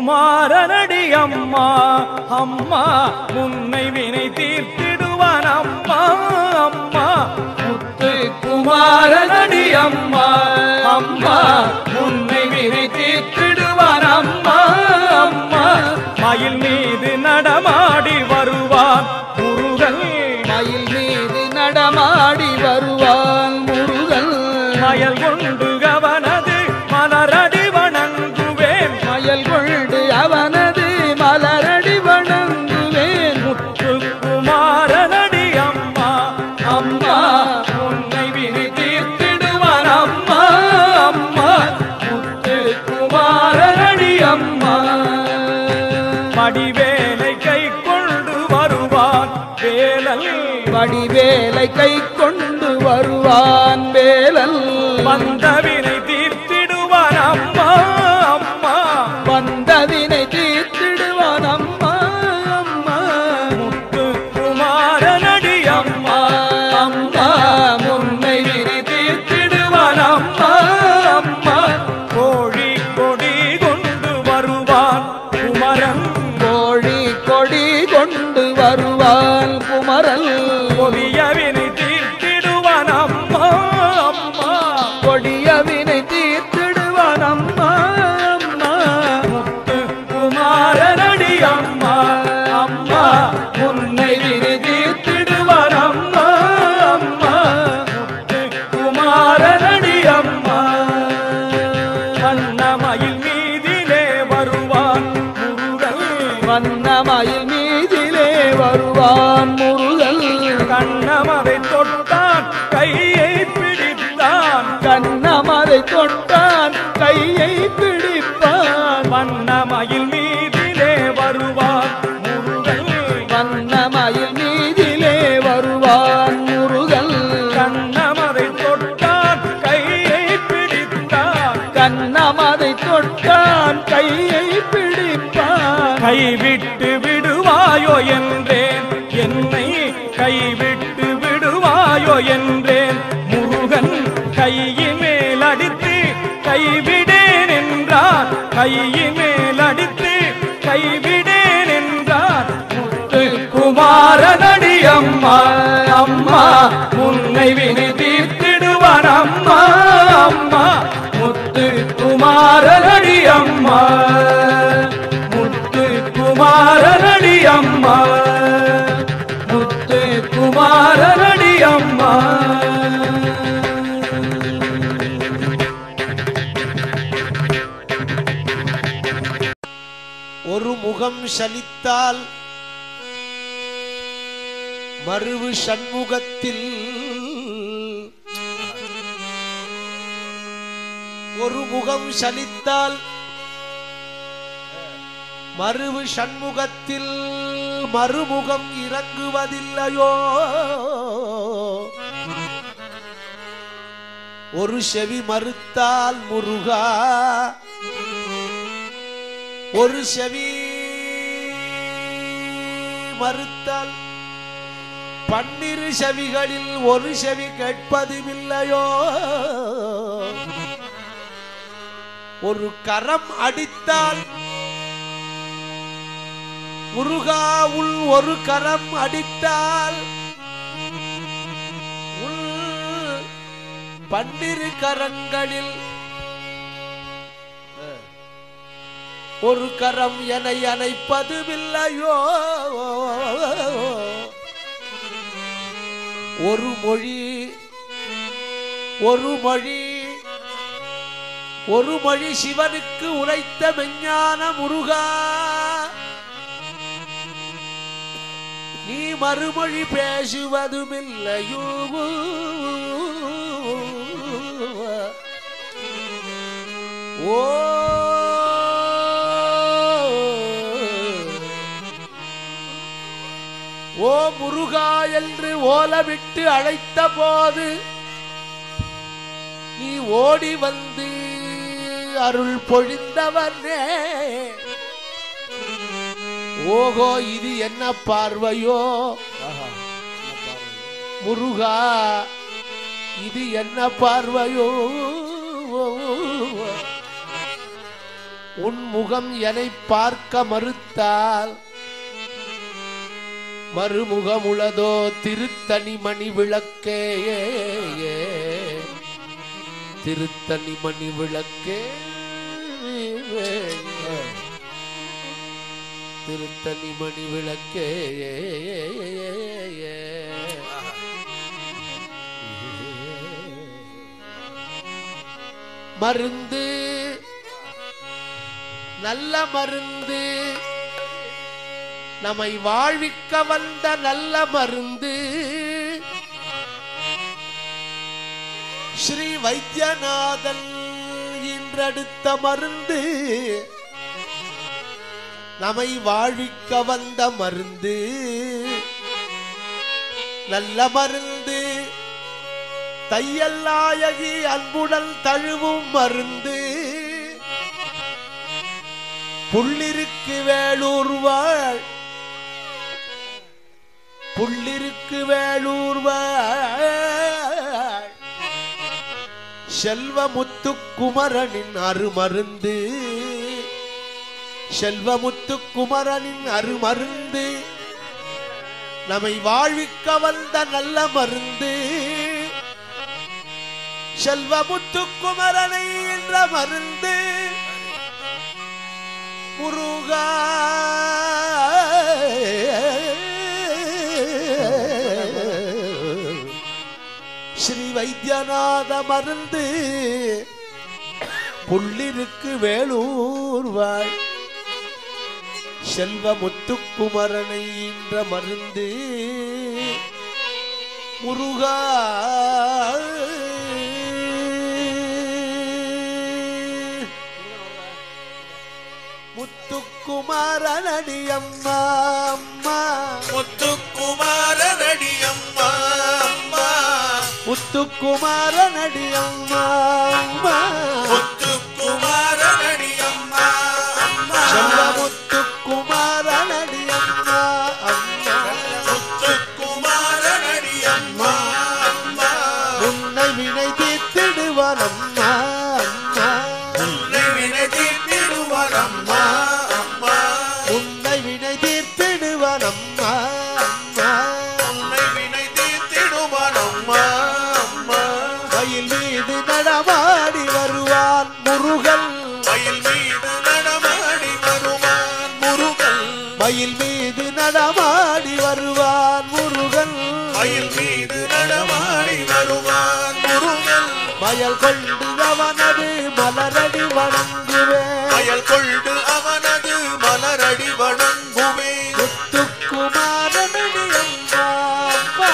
குமாரனடி அம்மா அம்மா முன்னை வினை தீர்த்திடுவான் அம்மா அம்மா முத்து குமாரனடி அம்மா அம்மா முன்னை வினை தீர்த்திடுவான் அம்மா அம்மா மயில் மீது நடமாடி வருவான் முருகன் மயில் மீது நடமாடி வருவான் முருகன் மயல் கொண்டு அவனது மலரடி வணங்குவேன் மயல் கொண்டு அவனது மலரடி வணங்குவேன் முத்து குமாரனடி அம்மா அம்மா உன்னை வினை தீர்த்திடுவான் அம்மா அம்மா முத்து குமாரனடி அம்மா மடிவேலை கை கொண்டு வருவான் வேலல் வடிவேலை கை கொண்டு வருவான் வேலன் வந்தவினை தீர்த்திடுவான் அம்மா அம்மா வந்தவினை தீர்த்திடுவான் அம்மா அம்மா முத்து குமாரனடி அம்மா அம்மா முன்னை வினை தீர்த்திடுவான் அம்மா அம்மா கோழி கொடி கொண்டு வருவான் குமரன் கோழி கொடி கொண்டு வருவான் குமரன் கொடியவினை தீர்த்திடுவான் அம்மா அம்மா கொடியவினை தீர்த்திடுவான் அம்மா அம்மா முத்து குமாரனடி அம்மா அம்மா உன்னை வினை தீர்த்திடுவான் அம்மா அம்மா முத்து குமாரனடி அம்மா வண்ணமயில் மீதிலே வருவான் முருகன் வண்ணமயில் மீதிலே வருவான் முருகன் கண்ணமதை தொட்டான் கையை பிடித்தான் கண்ணமதை தொட்டான் கையை பிடிப்பான் வண்ணமயில் மீதிலே வருவான் முருகன் வண்ணமயில் மீதிலே வருவான் முருகன் கண்ணமதை தொட்டான் கையை பிடித்தான் கண்ணமதை தொட்டான் கையை பிடிப்பான் கைவிட்டு விடுவாயோ என்றேன் என்னை கைவிட்டு விடுவாயோ என்றேன் முருகன் கையின் மேல் அடித்து கைவிடேன் என்றார் கையின் மேல் அடித்து கைவிடேன் என்றார் முத்து குமாரனடி அம்மா அம்மா முன்னை வினை தீர்த்திடுவான் அம்மா அம்மா முத்து குமாரனடி அம்மா முத்து குமாரனடி அம்மா முத்து குமாரனடி அம்மா ஒரு முகம் சலித்தால் மறுவு சண்முகத்தில் ஒரு முகம் சலித்தால் மறுவு சண்முகத்தில் மறுமுகம் இறங்குவதில்லையோ ஒரு செவி மறுத்தால் முருகா ஒரு செவி மறுத்தால் பன்னிரு செவிகளில் ஒரு செவி கேட்பதுமில்லையோ ஒரு கரம் அடித்தால் முருகா உள் ஒரு கரம் அடித்தால் உள் பன்னிரு கரங்களில் ஒரு கரம் என அணைப்பதுமில்லையோ ஒரு மொழி ஒரு மொழி ஒரு மொழி சிவனுக்கு உரைத்த மெஞ்ஞான முருகா நீ மறுமொழி பேசுவதுமில்லையோ ஓ ஓ முருகா என்று ஓலமிட்டு அழைத்த போது நீ ஓடி வந்து அருள் பொழிந்தவனே ஓஹோ இது என்ன பார்வையோ முருகா இது என்ன பார்வையோ உன் முகம் என்னை பார்க்க மறுத்தால் மறுமுகமுளதோ திருத்தணி மணி விளக்கே திருத்தணி மணி விளக்கே திருத்தணி மணி விளக்கே மருந்து நல்ல மருந்து நம்மை வாழ்விக்க வந்த நல்ல மருந்து ஸ்ரீ வைத்தியநாதன் இன்றடுத்த மருந்து நம்மை வாழ்விக்க வந்த மருந்து நல்ல மருந்து தையல்லாயகி அன்புடன் தழுவும் மருந்து புள்ளிருக்கு வேலூர் வாழ் புள்ளிருக்கு வேலூர் வாழ் செல்வமுத்துக்குமரனின் அருமருந்து செல்வமுத்துக்குமரனின் அருமருந்து நம்மை வாழ்விக்க வந்த நல்ல மருந்து செல்வமுத்துக்குமரனை என்ற மருந்து முருகா ஸ்ரீ வைத்தியநாத மருந்து புள்ளிருக்கு வேலூர் வாழ் செல்வ முத்துக்குமரனை என்ற மருந்து முருகா முத்துக்குமாரனடி அம்மா அம்மா முத்துக்குமாரனடி அம்மா அம்மா முத்துக்குமாரனடி அம்மா அம்மா முத்துக்குமாரனடி அம்மா அம்மா செல்வ முத்துக்குமாரனடி அம்மா அம்மா முத்துக்குமாரனடி அம்மா அம்மா உன்னை வினை தீர்த்திடுவான் அம்மா அம்மா உன்னை வினை தீர்த்திடுவார் அம்மா அம்மா உன்னை வினை தீர்த்திடுவான் அம்மா அம்மா உன்னை வினை தீர்த்திடுவார் அம்மா அம்மா மயில் மீது நடமாடி வருவான் முருகன் மயில் மீது நடமாடி வருவான் முருகன் மயில் மீது நடமாடி வருவான் முருகன் மயில் மீது நடமாடி வருவான் முருகன் மயல் கொண்டு அவனது மலரடி வணங்குவேன் மயல் கொண்டு அவனது மலரடி வணங்குவே முத்துக்குமாரனடி அம்மா அம்மா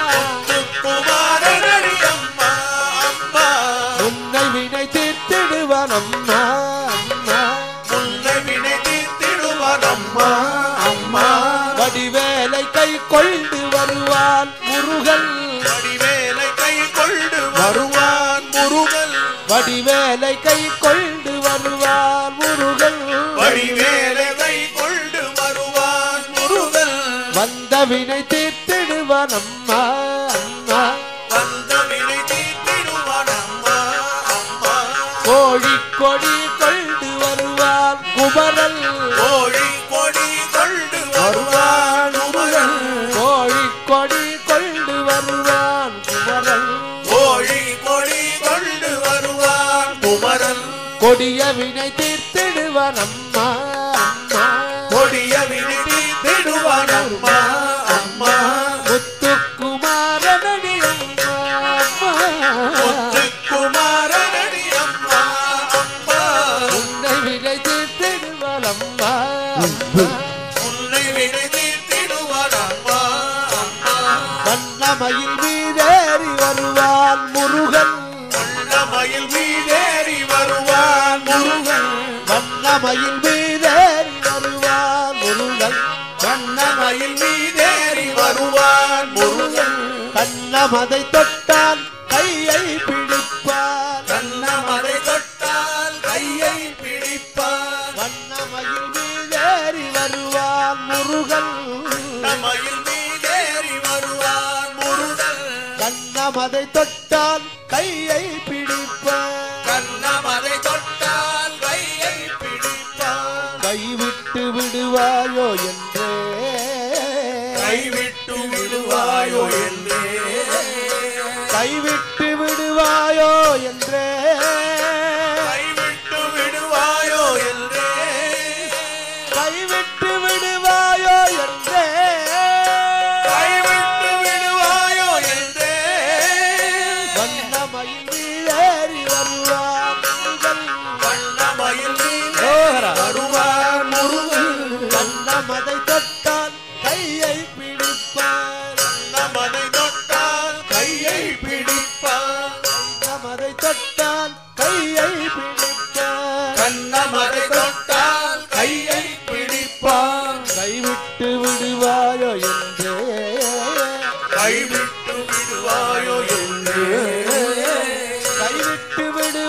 குமாரனடி அம்மா அம்மா உன்னை வினை தீர்த்திடுவான் அம்மா அம்மா உன்னை வினை தீர்த்திடுவான் அம்மா அம்மா வடிவேலை கை கொண்டு வருவான் முருகன் வடிவேலை கை கொண்டு வருவான் முருகன் வடிவேலை கை கொண்டு வருவான் முருகன் வடிவேலை கை கொண்டு வருவான் முருகன் வந்த வினை தீர்த்திடுவான் அம்மா அம்மா வந்த வினை தீர்த்திடுவான் அம்மா அம்மா கோழி கொடி கொண்டு வருவான் குமரல் கோழி கொடி கொண்டு வருவான் முருகன் கோழி கொடி கொண்டு வருவான் குமரல் கோழி கொடி கொண்டு வருவான் குமரன் கொடிய வினை தீர்த்திடுவான் அம்மா அம்மா கொடிய வினை தீர்த்திடுவான் அம்மா அம்மா முத்துக்குமாரனடி அம்மா அம்மா குமாரனடி அம்மா அம்மா உன்னை வினை தீர்த்திடுவான் அம்மா அம்மா உன்னை வினை தீர்த்திடுவான் அம்மா அம்மா வண்ணமயில் மீதேறி வருவான் முருகன் வண்ணமயில் மீதேறி வருவான் முருகன் வண்ணமயில் மீதேறி வருவான் முருகன் வண்ணமயில் மீதேறி வருவான் முருகன் கண்ணமதை தொட்டான் கையை பிடிப்பான் கண்ணமரை தொட்டால் கையை பிடிப்பான் வண்ணமயில் மீதேறி வருவான் முருகன் வண்ணமயில் மீதேறி வருவான் முருகன் கண்ணமதை தொட்டான் கையை பிடிப்பான் கண்ணமரை தொட்டால் கையை பிடி கைவிட்டு விடுவாயோ என்று கைவிட்டு விடு